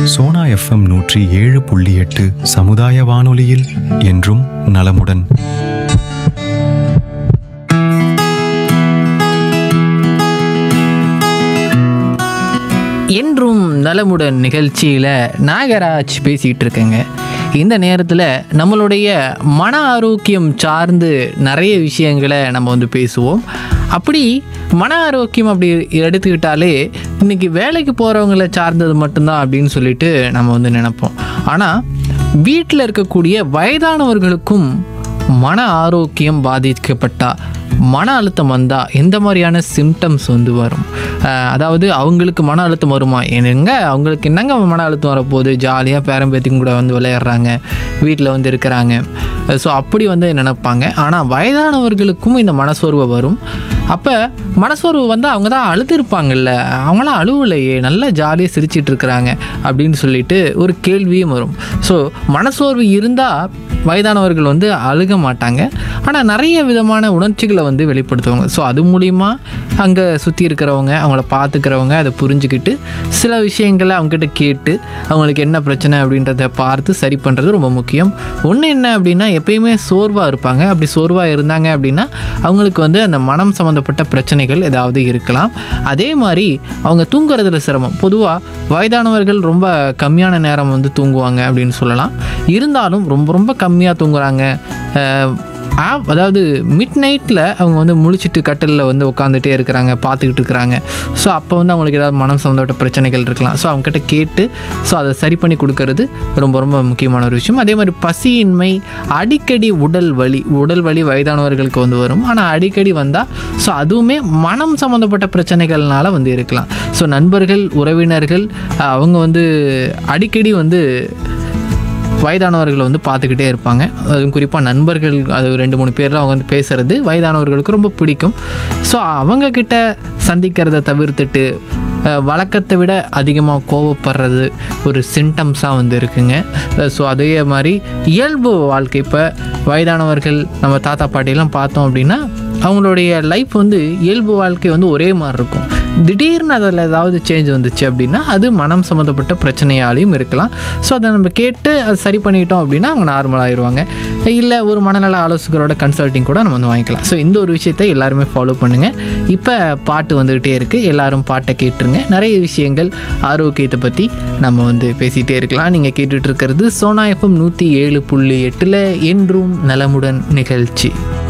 Sona FM நூற்றி ஏழு புள்ளி எட்டு சமுதாய வானொலியில் என்றும் நலமுடன் என்றும் நலமுடன் நிகழ்ச்சியில் நாகராஜ் பேசிகிட்டு இருக்கேங்க இந்த நேரத்தில் நம்மளுடைய மன ஆரோக்கியம் சார்ந்து நிறைய விஷயங்களை நம்ம வந்து பேசுவோம் அப்படி மன ஆரோக்கியம் அப்படி எடுத்துக்கிட்டாலே இன்னைக்கு வேலைக்கு போகிறவங்கள சார்ந்தது மட்டும்தான் அப்படின்னு சொல்லிட்டு நம்ம வந்து நினைப்போம் ஆனால் வீட்டில் இருக்கக்கூடிய வயதானவர்களுக்கும் மன ஆரோக்கியம் பாதிக்கப்பட்டா மன அழுத்தம் வந்தால் எந்த மாதிரியான சிம்டம்ஸ் வந்து வரும் அஹ் அதாவது அவங்களுக்கு மன அழுத்தம் வருமா என்னங்க அவங்களுக்கு என்னங்க மன அழுத்தம் வரப்போகுது ஜாலியாக பேரம்பேத்திங்க கூட வந்து விளையாடுறாங்க வீட்டில் வந்து இருக்கிறாங்க ஸோ அப்படி வந்து நினைப்பாங்க ஆனால் வயதானவர்களுக்கும் இந்த மனசோர்வு வரும் அப்போ மனசோர்வு வந்து அவங்க தான் அழுதுருப்பாங்கல்ல அவங்களாம் அழுவலையே நல்லா ஜாலியாக சிரிச்சிட்டு இருக்கிறாங்க அப்படின்னு சொல்லிட்டு ஒரு கேள்வியும் வரும் ஸோ மனசோர்வு இருந்தால் வயதானவர்கள் வந்து அழுக மாட்டாங்க ஆனால் நிறைய விதமான உணர்ச்சிகளை வந்து வெளிப்படுத்துவாங்க ஸோ அது மூலிமா அங்கே சுற்றி இருக்கிறவங்க அவங்கள பார்த்துக்கிறவங்க அதை புரிஞ்சுக்கிட்டு சில விஷயங்களை அவங்ககிட்ட கேட்டு அவங்களுக்கு என்ன பிரச்சனை அப்படின்றத பார்த்து சரி பண்ணுறது ரொம்ப முக்கியம் ஒன்று என்ன அப்படின்னா எப்பயுமே சோர்வாக இருப்பாங்க அப்படி சோர்வாக இருந்தாங்க அப்படின்னா அவங்களுக்கு வந்து அந்த மனம் சம்மந்தப்பட்ட பிரச்சனைகள் ஏதாவது இருக்கலாம் அதே மாதிரி அவங்க தூங்குறதுல சிரமம் பொதுவாக வயதானவர்கள் ரொம்ப கம்மியான நேரம் வந்து தூங்குவாங்க அப்படின்னு சொல்லலாம் இருந்தாலும் ரொம்ப ரொம்ப கம்மியாக தூங்குறாங்க அஹ், ஆ- அதாவது மிட் நைட்டில் அவங்க வந்து முழிச்சிட்டு கட்டிலில் வந்து உட்காந்துட்டே இருக்கிறாங்க பார்த்துக்கிட்டு இருக்கிறாங்க ஸோ அப்போ வந்து அவங்களுக்கு ஏதாவது மனம் சம்மந்தப்பட்ட பிரச்சனைகள் இருக்கலாம் ஸோ அவங்ககிட்ட கேட்டு ஸோ அதை சரி பண்ணி கொடுக்கறது ரொம்ப ரொம்ப முக்கியமான ஒரு விஷயம் அதே மாதிரி பசியின்மை அடிக்கடி உடல் வலி உடல் வலி வயதானவர்களுக்கு வந்து வரும் ஆனால் அடிக்கடி வந்தால் ஸோ அதுவுமே மனம் சம்மந்தப்பட்ட பிரச்சனைகள்னால வந்து இருக்கலாம் ஸோ நண்பர்கள் உறவினர்கள் அஹ், அவங்க வந்து அடிக்கடி வந்து வயதானவர்களை வந்து பார்த்துக்கிட்டே இருப்பாங்க அதுவும் குறிப்பாக நண்பர்கள் அது ரெண்டு மூணு பேரில் அவங்க வந்து பேசுகிறது வயதானவர்களுக்கு ரொம்ப பிடிக்கும் ஸோ அவங்கக்கிட்ட சந்திக்கிறத தவிர்த்துட்டு அஹ், வழக்கத்தை விட அதிகமாக கோவப்படுறது ஒரு சிம்டம்ஸாக வந்து இருக்குங்க ஸோ அதே மாதிரி இயல்பு வாழ்க்கை இப்போ வயதானவர்கள் நம்ம தாத்தா பாட்டியெல்லாம் பார்த்தோம் அப்படின்னா அவங்களுடைய லைஃப் வந்து இயல்பு வாழ்க்கை வந்து ஒரே மாதிரி இருக்கும் திடீர்னு அதில் ஏதாவது சேஞ்ச் வந்துச்சு அப்படின்னா அது மனம் சம்மந்தப்பட்ட பிரச்சனையாலையும் இருக்கலாம் ஸோ அதை நம்ம கேட்டு அதை சரி பண்ணிட்டோம் அப்படின்னா அவங்க நார்மல் ஆயிடுவாங்க இல்லை ஒரு மனநல ஆலோசகரோட கன்சல்ட்டிங் கூட நம்ம வந்து வாங்கிக்கலாம் ஸோ இந்த ஒரு விஷயத்தை எல்லாருமே ஃபாலோ பண்ணுங்கள் இப்போ பாட்டு வந்துக்கிட்டே இருக்குது எல்லாரும் பாட்டை கேட்டுருங்க நிறைய விஷயங்கள் ஆரோக்கியத்தை பற்றி நம்ம வந்து பேசிகிட்டே இருக்கலாம் நீங்கள் கேட்டுட்டு இருக்கிறது சோனா எஃப்எம் நூற்றி ஏழு புள்ளி எட்டில் என்றும் நலமுடன் நிகழ்ச்சி